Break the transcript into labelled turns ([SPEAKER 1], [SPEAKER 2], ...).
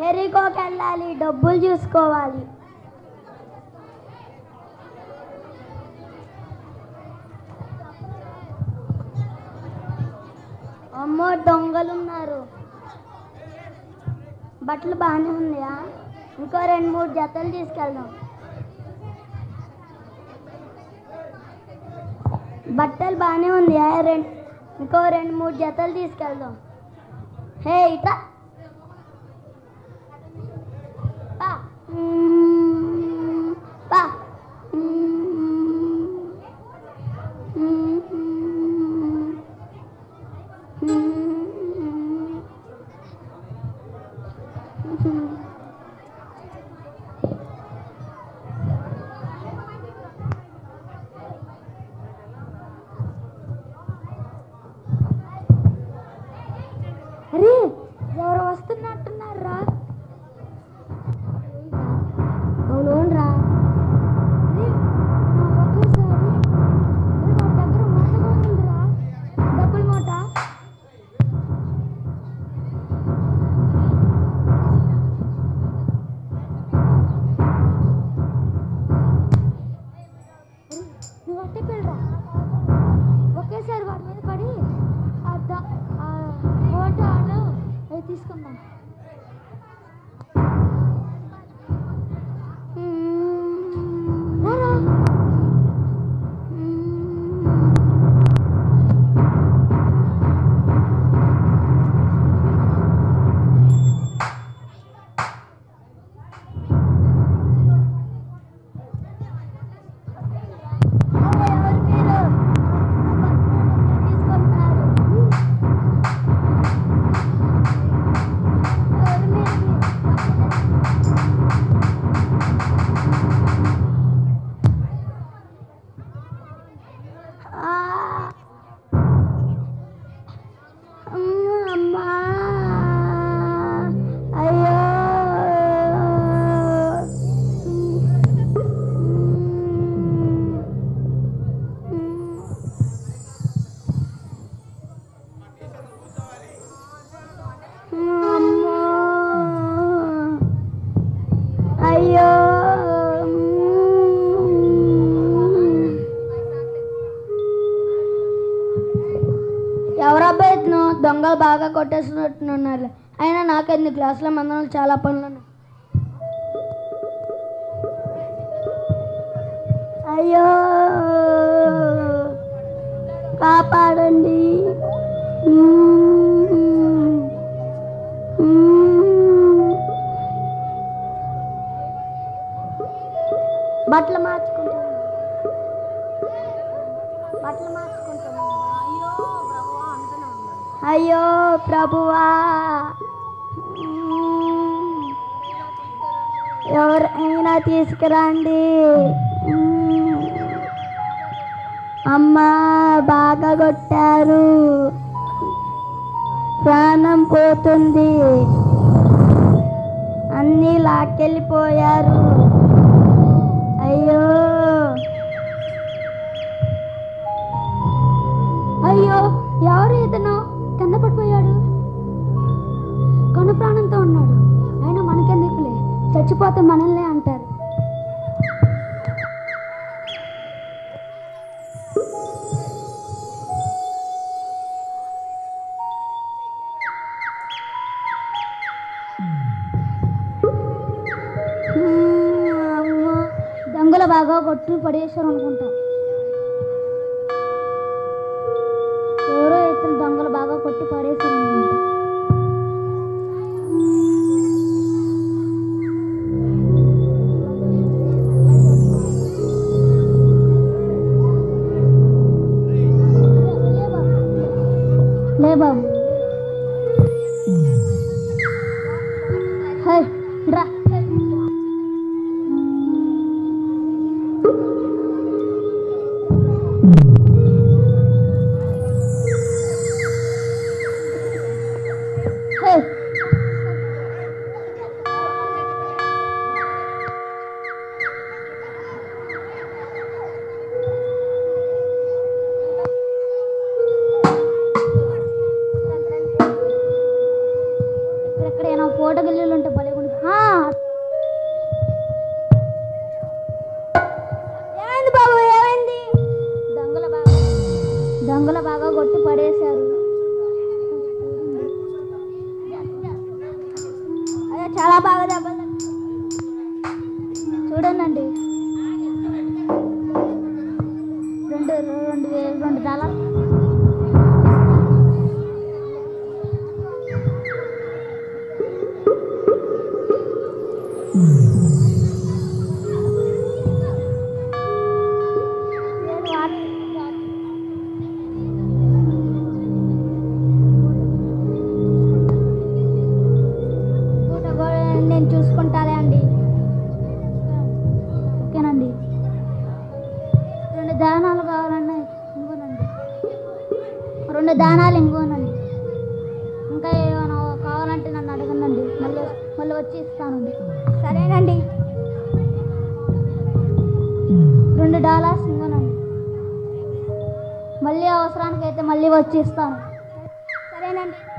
[SPEAKER 1] ఎరికోకి వెళ్ళాలి డబ్బులు చూసుకోవాలి అమ్మో దొంగలు ఉన్నారు బట్టలు బాగానే ఉన్నాయా ఇంకో రెండు మూడు జతలు తీసుకెళ్దాం బట్టలు బాగానే ఉన్నాయా రెండు ఇంకో రెండు మూడు జతలు తీసుకెళ్దాం హే ఇట్లా పా మ్మ్. పా మ్మ్. మ్మ్. మ్మ్. అరే ఎవరు వస్తున్నట్టున్నారా అవునవునరా అరే నా ఒకేసారి అరే వాడి దగ్గర మూట కూడా ఉందిరా డబ్బుల మూట అరే, నువ్వు అట్టే పిల్లరా ఒకేసారి వాడి మీద పడి ఆ ద- ఆ మూటను అవి తీసుకుందాం రారా. అరే, ఎవరు మీరు? నా బట్టలు తీసుకుంటున్నారు. ఎవరు మీరు? ఆ. అమ్మ, అమ్మా. అయ్యో అమ్మా. అయ్యో ఎవరబ్బా ఇతను దొంగలు బాగా కొట్టేసినట్టున్నారు అయినా నాకెందుకు క్లాసులో మందరం చాలా పనులు ఉన్నాయి అయ్యో కాపాడండి మ్మ్. మ్మ్. బట్టలు మార్చుకుంటాను బట్టలు మార్చుకుంటాను అయ్యో ప్రభువా మ్మ్. ఎవరైనా తీసుకురండి మ్మ్. అమ్మా బాగా కొట్టారు ప్రాణం పోతుంది అన్నీ లాక్కెళ్ళిపోయారు అయ్యో అయ్యో ఎవరు ఇతను కింద పడిపోయాడు కను ప్రాణంతో ఉన్నాడు అయినా మనకెందుకులే చచ్చిపోతే మనల్నే అంటారు దొంగలు బాగా కొట్టు పడేశారు అనుకుంటా ఎవరో ఇతను దొంగలు బాగా కొట్టి పడేశారు అనుకుంటా లే బాబు హై రా హై ఇక్కడెక్కడ ఏమైనా ఫోటో గిల్లులు ఉంటే భలే బాగా దెబ్బలు చూడండి రెండు రెండు వేలు రెండు డాలర్ నేను వాట్- పూట కూడా నేను చూసుకుంటాలే అండి ఓకేనండి రెండు దానాలు కావాలన్నా ఇంకోనండి రెండు దానాలు ఇంకోనండి ఇంకా ఏమైనా కావాలంటే నన్ను అడగండి మళ్ళీ మళ్ళీ వచ్చి ఇస్తానండి సరేనండి రెండు డాలర్స్ ఇంకోనండి మళ్ళీ అవసరానికి అయితే మళ్ళీ వచ్చి ఇస్తాను సరేనండి